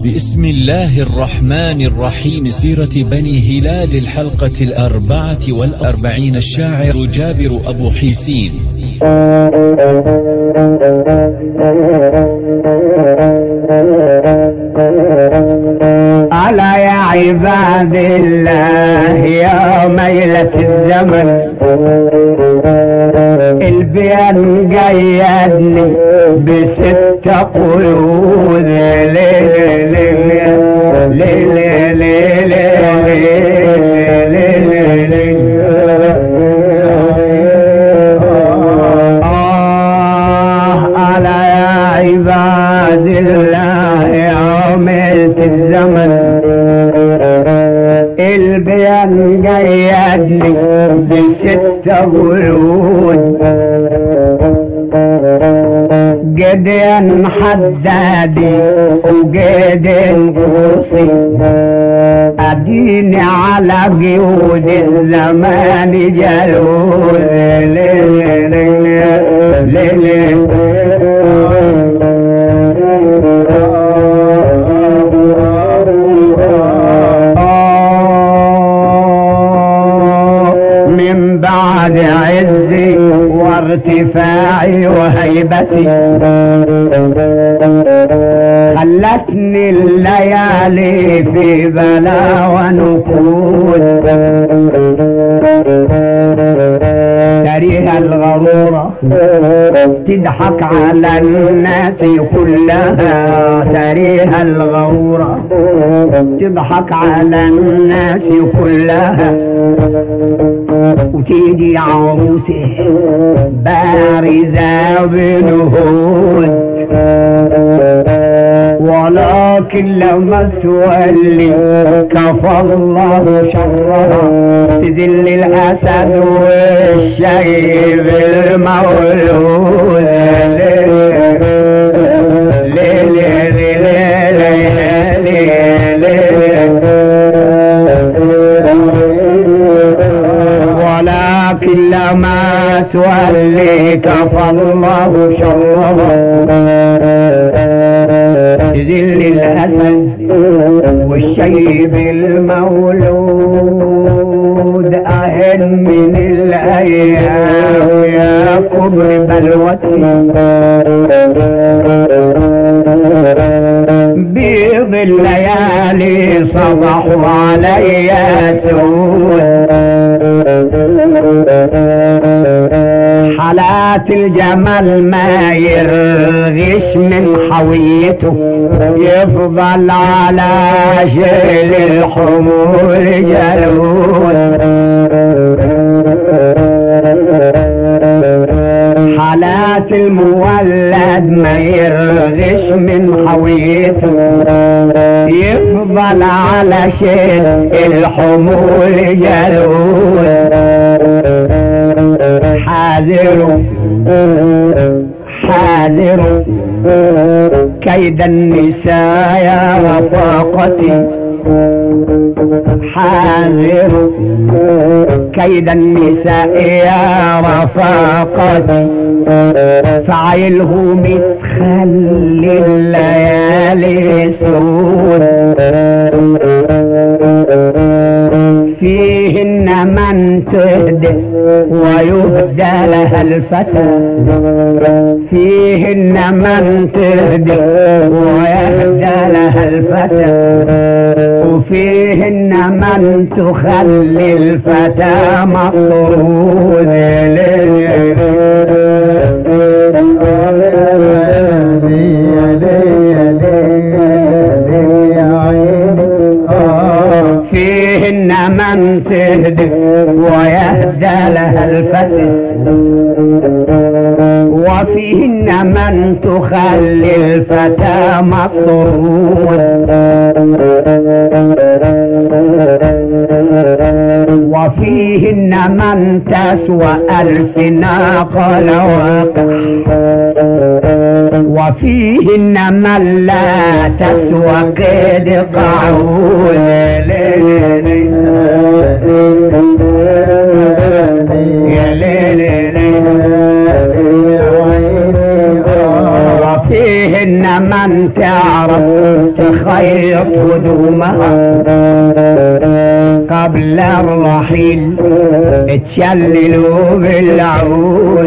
بسم الله الرحمن الرحيم سيرة بني هلال الحلقة الأربعة والأربعين الشاعر جابر أبو حيسين ألا يا عباد الله يا ميلة الزمن البيان قيدني بست قيود آه ألا يا عباد الله يا عملت الزمن البيان قيدني بست قيود قدين حدادي وقدين قوسي اديني على قيود الزمان جلول من بعد عزي وارتفاعي وهيبتي خلتني الليالي في بلا ونقود تريها الغرورة تضحك على الناس كلها تريها الغرورة تضحك على الناس كلها وتيجي عروسه بارزة بنهود ولكن لما تولي كفى الله شرها تذل الاسد والشيب المولود ليه ليه ليه ليه ليه ليه ولكن لما تولي كفى الله شرها تذل الأسد والشيب المولود أهن من الأيام يا كبر بلوتي بيض الليالي صبحوا علي سود حالات الجمال ما يرغش من حويته يفضل على شيل الحمول جلول حالات المولد ما يرغش من حويته يفضل على شيل الحمول جلول حاذر حاذر كيد النساء يا رفاقتي حاذر كيد النساء يا رفاقتي فعيله متخلي الليالي سود فيهن من تهدى ويهدى لها الفتى فيهن من تهدى ويهدى لها الفتى وفيهن من تخلي الفتى مطرود فيهن من تهدي ويهدى لها الفتى وفيهن من تخلي الفتى مطرود وفيهن من تسوى ألف ناقة لواقع وفيهن من لا تسوى قيد قعول يا ليل وفيهن من عشان تعرف تخيط هدومها قبل الرحيل تشللوا بالعود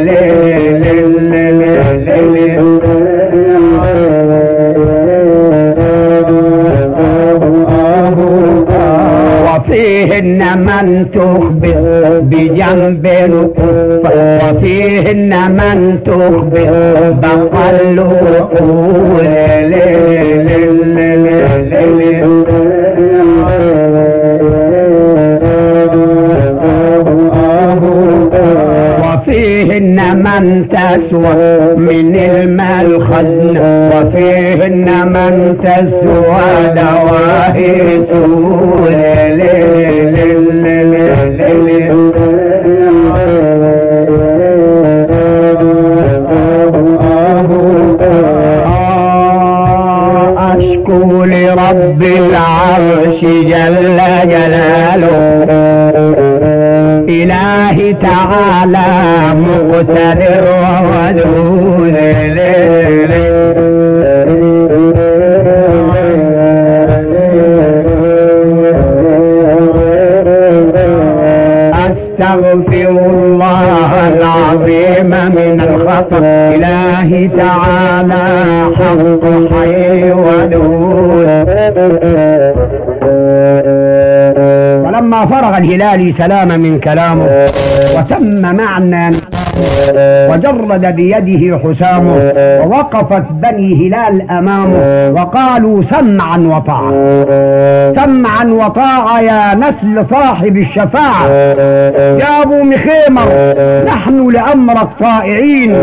وفيهن من تخبز بجنب الكف وفيهن من تخبز بقل وقول وفيهن من تسوى من المال خزن وفيهن من تسوى دواهي سور أشكو لرب العرش جل جلاله إلهي تعالى مقتدر وودود أستغفر الله العظيم من الخطأ إلهي تعالى حق حي ودود ولما فرغ الهلال سلام من كلامه وتم معنى وجرد بيده حسامه ووقفت بني هلال امامه وقالوا سمعا وطاعه سمعا وطاعه يا نسل صاحب الشفاعه يا ابو مخيمر نحن لامرك طائعين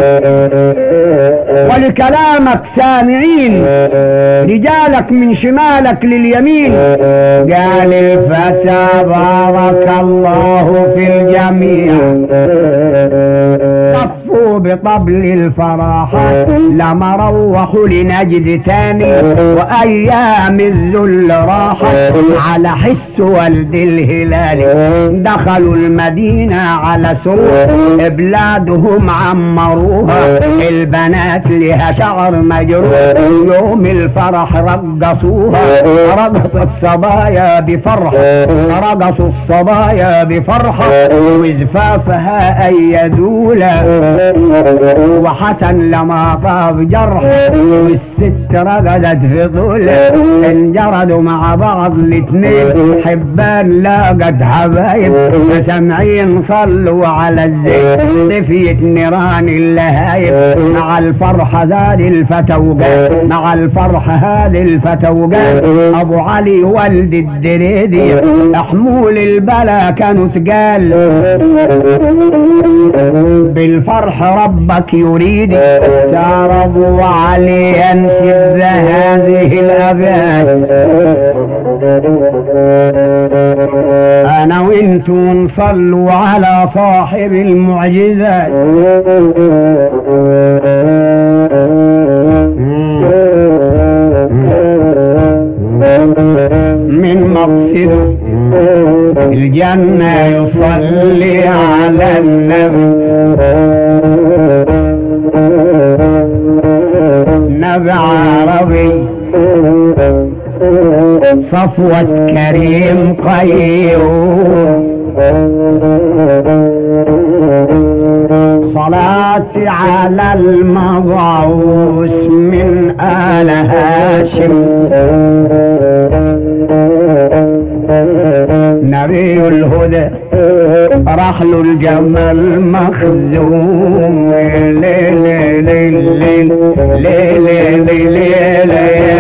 ولكلامك سامعين رجالك من شمالك لليمين قال الفتى بارك الله في الجميع طفوا بطبل الفراحة لما روحوا لنجد تاني وأيام الذل راحت على حس والد الهلال دخلوا المدينة على سرور بلادهم عمروها البنات لها شعر مجروح يوم الفرح رقصوها رقصت صبايا بفرح رقصوا الصبايا بفرحة وزفافها أيدوا له وحسن لما طاب جرح والست رقدت في طوله انجردوا مع بعض الاتنين حبان لاقت حبايب سامعين صلوا على الزين طفيت نيران اللهايب مع الفرحة زاد الفتوقات مع الفرحة هذه الفتوقات ابو علي والد الدريدي حمول البلا كانوا تقال بالفرح ربك يريد سار ابو علي ينشد هذه الابيات انا وانتو نصلوا على صاحب المعجزات من مقصده الجنة يصلي على النبي نبي عربي صفوة كريم قيوم صلاتي على المبعوث من آل هاشم نبي الهدى راح له الجمل مخزوم ليل ليل ليل ليل ليل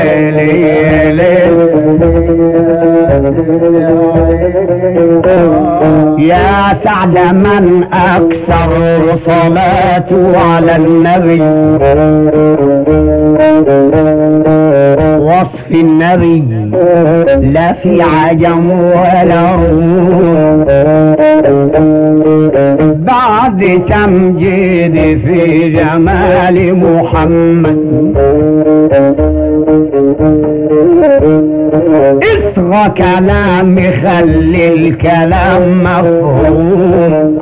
يا سعد من أكثر صلاته على النبي وصف النبي لا في عجم ولا روم بعد تمجيد في جمال محمد اصغى كلام خلي الكلام مفهوم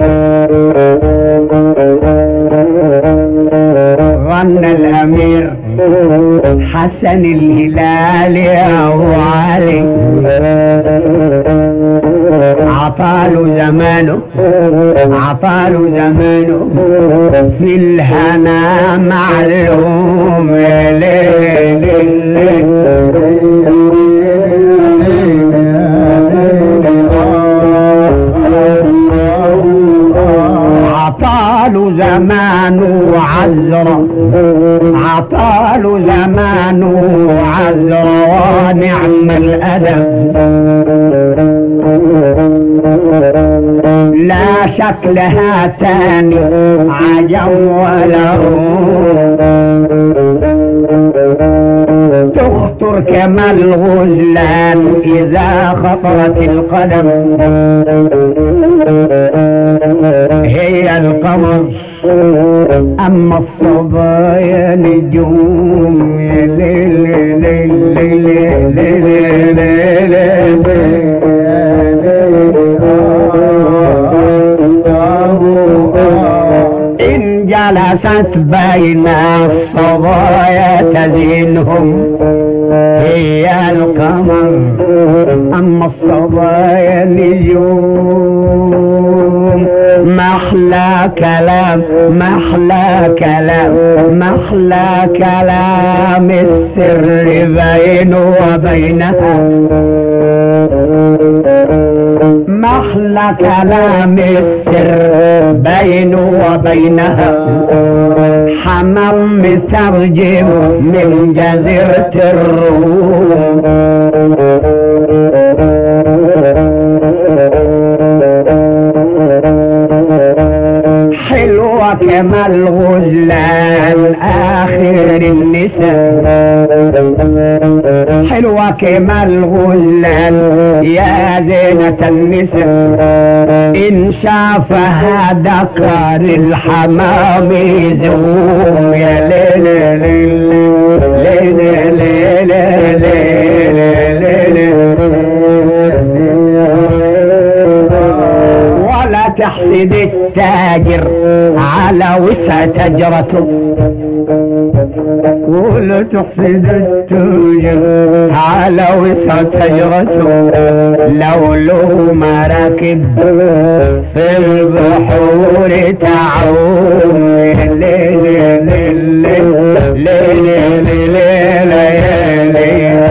غنى الامير حسن الهلالي أبو علي عطاله زمانه عطاله زمانه في الهنا معلوم يا ليل عطاله زمانه عزرة عطاله زمانه عزرة ونعم الأدب لا شكلها تاني عجم ولا روم تخطر كما الغزلان إذا خطرت القدم هي القمر أما الصبايا نجوم يا ليل ليل ليل ليل ليل إن جلست بين الصبايا تزينهم هي القمر أما الصبايا نجوم محلى كلام محلى كلام محلى كلام السر بينه وبينها محلى كلام السر بينه وبينها حمام مترجم من جزيرة الروم حلوة كما الغزلان آخر النساء حلوة كما الغزلان يا زينة النساء إن شافها ذكر الحمام يزوم يا ليل ليل ليل ليل ليل ولا تحسد التاجر على وسع تجرته ولا تحسد التاجر على وسع تجرته لو له مراكب في البحور تعوم ليل ليل ليل ليل ليل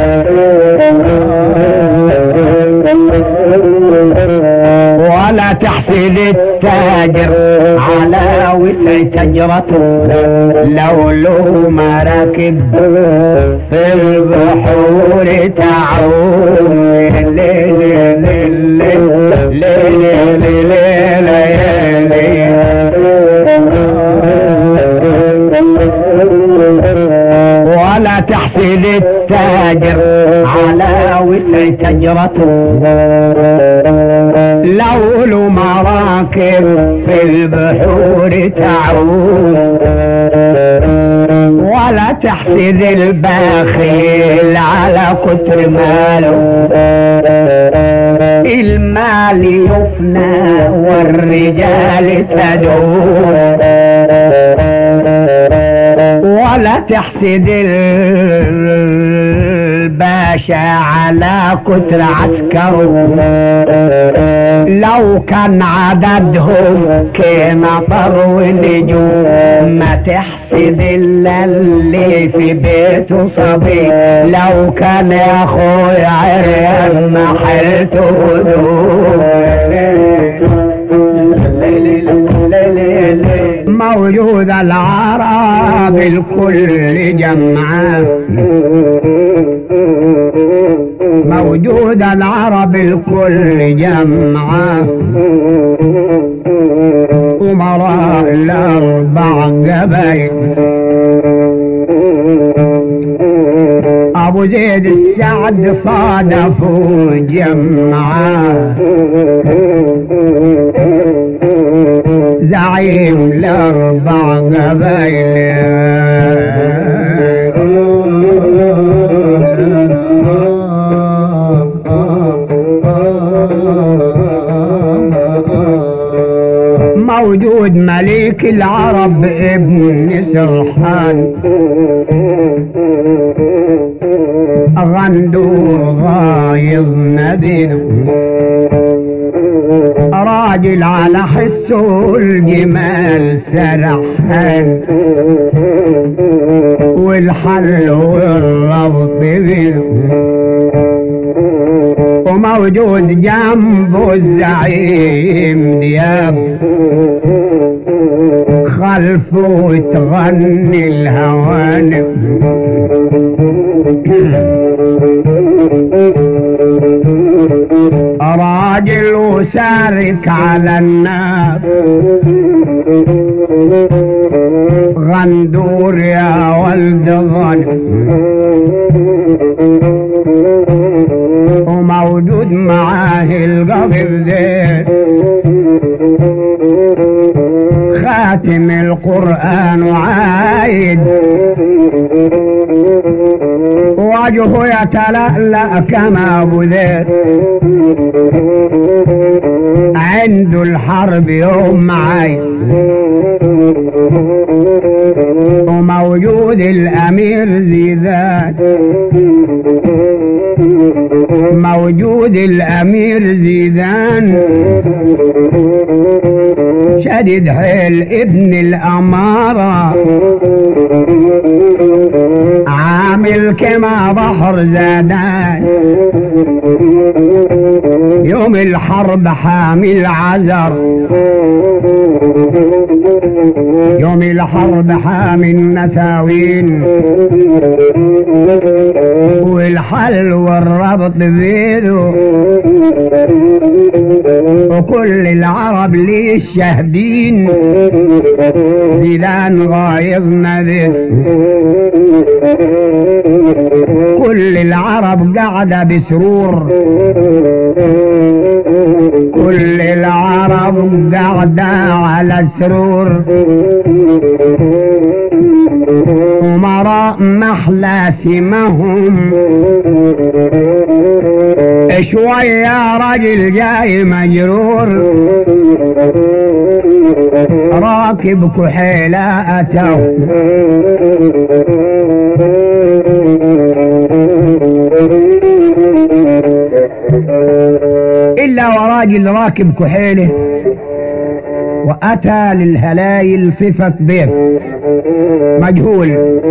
ولا تحسد التاجر على وسع تجرته لو له مراكب في البحور تعوم ليل ليل ليل ليل ولا تحسد التاجر على وسع تجرته لو له مراكب في البحور تعوم ولا تحسد البخيل على كتر ماله المال يفنى والرجال تدوم ولا تحسد الباشا على كتر عسكره لو كان عددهم كمطر ونجوم ما تحسد الا اللي في بيته صبي لو كان يا اخوي عريان ما حلته موجود العرب الكل جمعان موجود العرب الكل جمعة أمراء الأربع قبيل أبو زيد السعد صادفوا جمعة زعيم الأربع قبيل موجود مليك العرب ابن سرحان غندور غايظ ندينا راجل على حسه الجمال سرحان والحل والربط بينهم وموجود جنبه الزعيم دياب خلفه تغني الهوانم راجل وسارك على النار غندور يا ولد غنم وموجود معاه القضيب زين خاتم القرآن وعايد وجهه يتلألأ كما أبو ذر عنده الحرب يوم معاي وموجود الأمير زيدان موجود الأمير زيدان شدد حيل ابن الأمارة عامل كما بحر زادان يوم الحرب حامل عذر يوم الحرب حامل نساوين والحل والربط بيده وكل العرب ليه شاهدين زيدان غايظنا ذي كل العرب قاعدة بسرور كل العرب قاعدة على سرور أمراء محلى سمهم شوية راجل جاي مجرور راكب كحيلة أتوا إلا وراجل راكب كحيله وأتى للهلايل صفة ضيف مجهول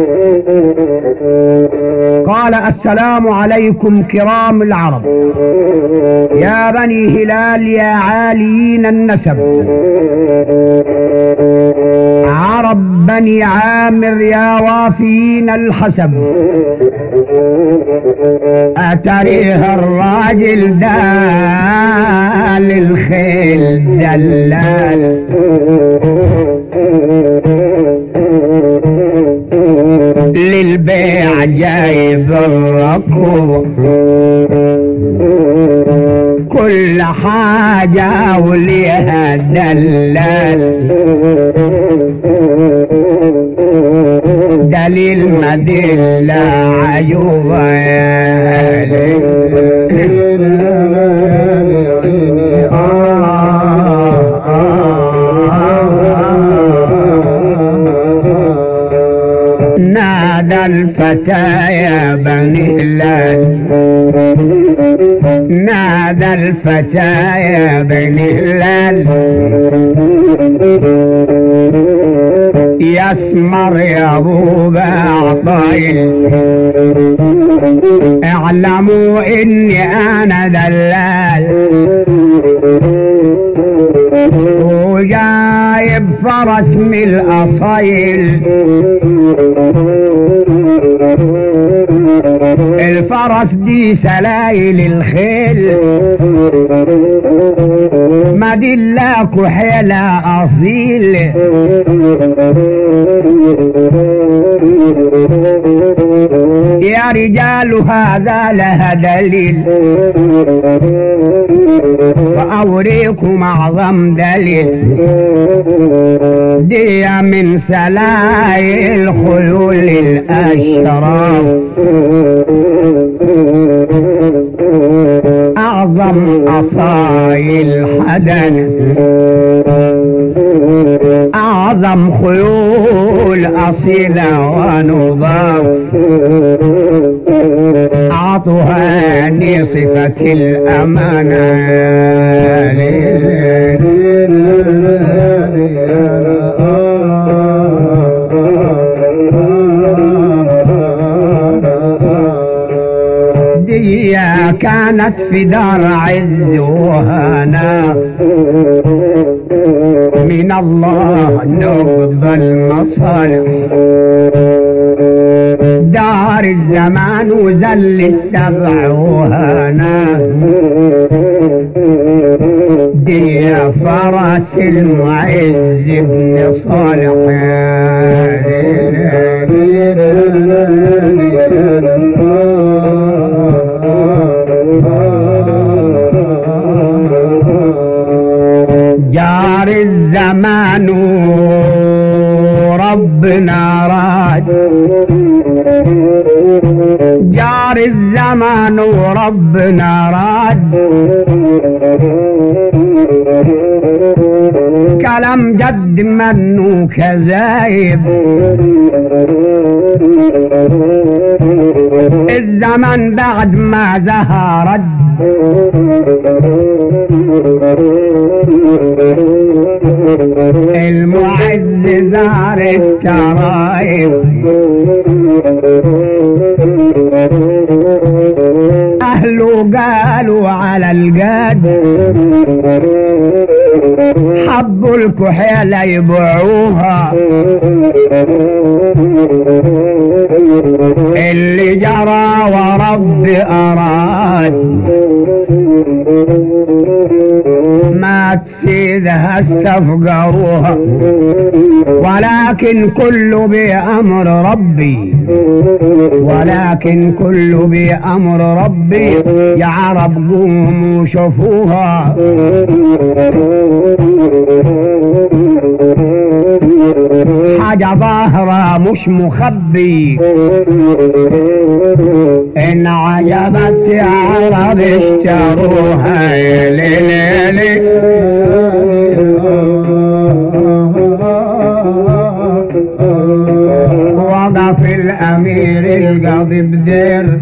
قال السلام عليكم كرام العرب يا بني هلال يا عاليين النسب عرب بني عامر يا وافين الحسب أتريها الراجل دال الخيل دلال للبيع جايب الركوب كل حاجة وليها دلال دليل مدلة عجوبة يا نادى الفتى يا بني هلال نادى الفتى يا بني هلال يسمر يا ابو بعطيل اعلموا اني انا دلال وجايب فرس من الاصيل الفرس دي سلايل الخيل ما دلاك حيلة أصيل يا رجال هذا لها دليل وأوريكم أعظم دليل دي من سلايل خيول الأشراف أعظم أصايل حدن أعظم خيول أصيلة ونضاف تهاني صفة الأمانة دي كانت في دار عز وهنا من الله نقضى المصالح دار الزمان وزل السبع وهنا دي فرس المعز بن صالح جار الزمان ربنا راد جار الزمان وربنا راد كلام جد منه كذايب الزمن بعد ما زهرت المعز زار الترايب أهله قالوا على القاد حبوا الكحيلة يبيعوها اللي جرى ورب أراد ما تسيدها استفقروها ولكن كل بأمر ربي ولكن كل بأمر ربي يا عرب قوموا شوفوها حاجة ظاهرة مش مخبي إن عجبت يا عرب اشتروها يا ليلي وقف الأمير القاضي بدير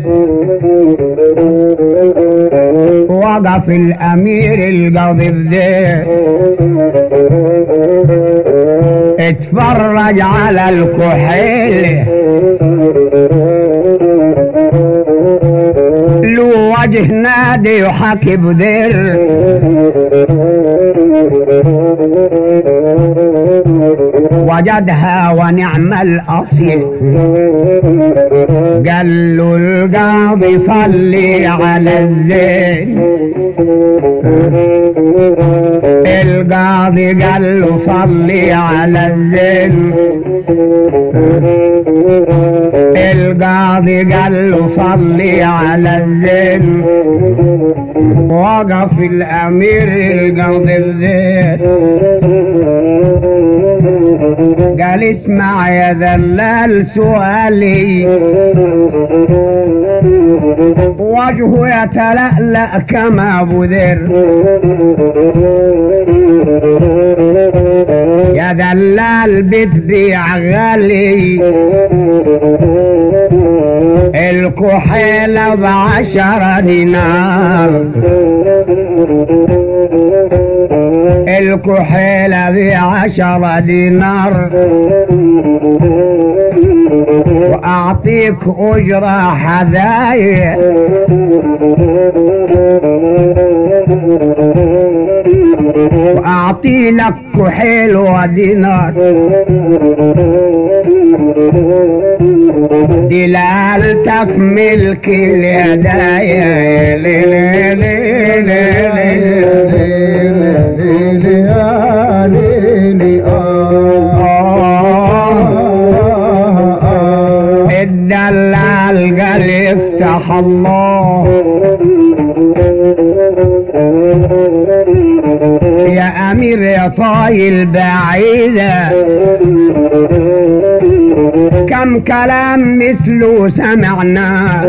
وقف الأمير القاضي بدير اتفرج على الكحيل له وجه نادي وحكي بدير وجدها ونعم الأصيل قال له القاضي صلي على الزين القاضي قال له صلي على الزين القاضي قال له صلي على الزين وقف الامير القاضي الزين قال اسمع يا ذلال سؤالي وجهه يتلألأ كما بذر يا دلال بتبيع غالي الكحيلة بعشرة دينار الكحيلة بعشرة دينار وأعطيك أجرة حذايا وأعطي لك كحيل ودينار دلالتك ملك الهدايا لي لي لي لي لي لي لي لي الدلال قال افتح الله يا امير يا طايل بعيدة كم كلام مثله سمعنا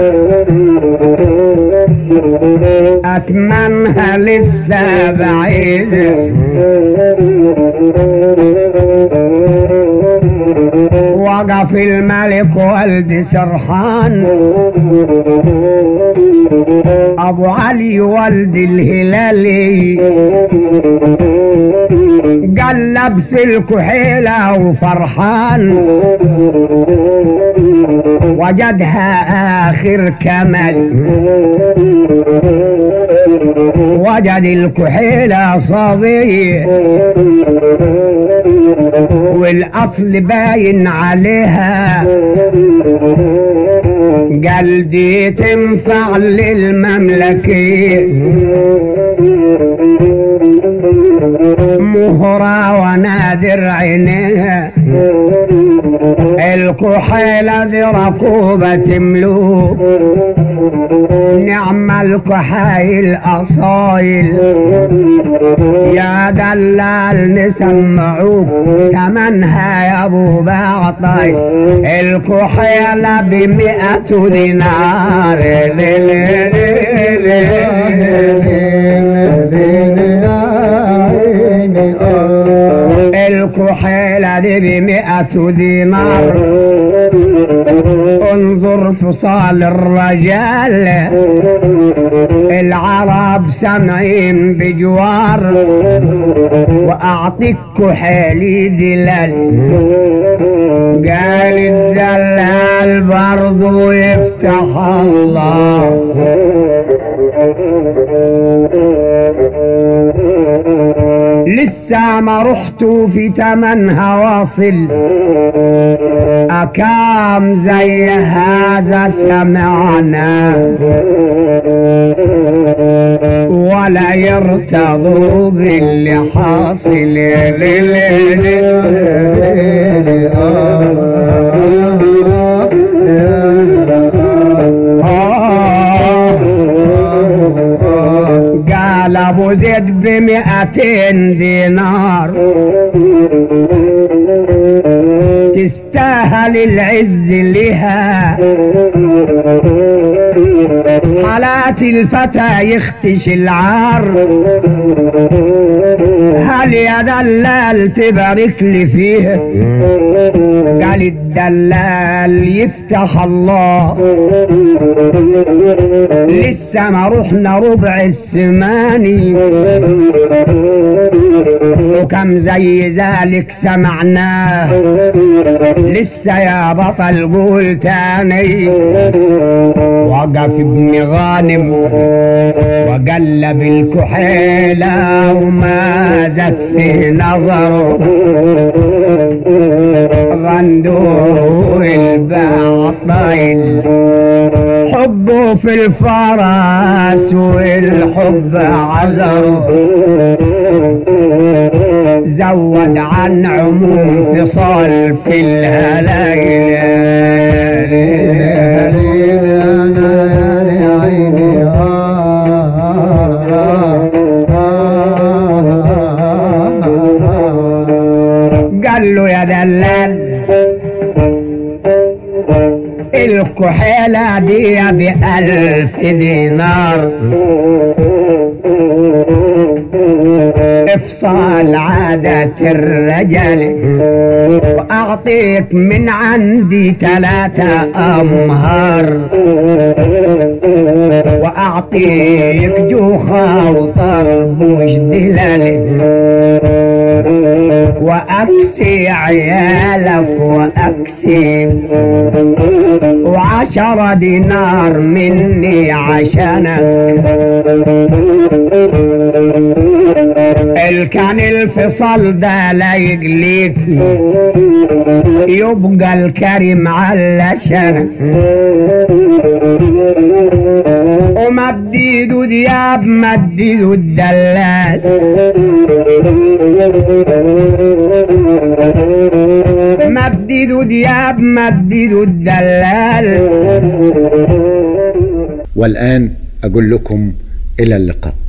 اتمنها لسه بعيدة وقف وقف الملك والد سرحان ابو علي والد الهلالي قلب في الكحيلة وفرحان وجدها آخر كمل وجد الكحيلة صبي والأصل باين عليها قال دي تنفع للمملكة مهرة ونادر عينيها الكحيلة دي ركوبة ملوك نعم الكحايل أصايل يا دلال نسمعوك تمنها يا ابو بعطي الكحيلة بمئة دينار الكحيلة دي بمئة دينار انظر فصال الرجال العرب سمعين بجوار واعطيك كحالي دلال قال الدلال برضو يفتح الله لسه ما رحت في تمنها واصل أكام زي هذا سمعنا ولا يرتضوا باللي حاصل قال ابو زيد بمئتين دينار تستاهل العز لها حالات الفتى يختش العار هل يا دلال تبارك لي فيه قال الدلال يفتح الله لسه ما رحنا ربع السماني وكم زي ذلك سمعناه لسه يا بطل قول تاني وقف ابن غانم وقلب الكحيلة وما زت في نظره غندور الباطل حبه في الفرس والحب عذره زود عن عموم فصال في الهلال قال له يا دلال الكحيلة دي بألف دينار افصال عادة الرجال واعطيك من عندي ثلاثة امهار واعطيك جوخة وطربوش دلال واكسي عيالك واكسي وعشرة دينار مني عشانك الكان الفصل ده لا يقليك يبقى الكريم علشان ومديد دياب مديد الدلال مديد دياب مديد الدلال والآن أقول لكم إلى اللقاء